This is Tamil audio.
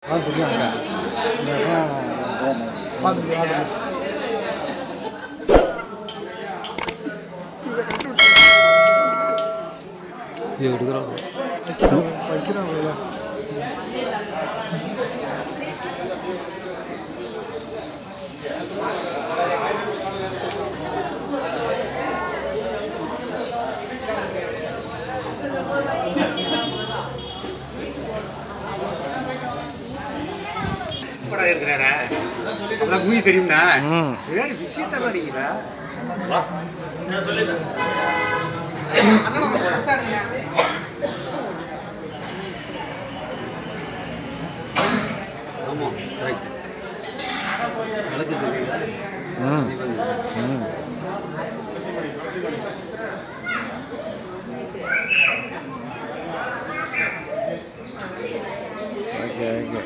அதான் தெரியாங்க பார்த்துட்டு இது எடுக்கிறோம் வைக்கிறாங்க சூப்பரா இருக்கிறாரா அதான் மூவி தெரியும்னா ம் ஏதாவது விஷயத்த வரீங்களா ஆமாம் ரைட் நடக்குது ம் ம் ஓகே ஓகே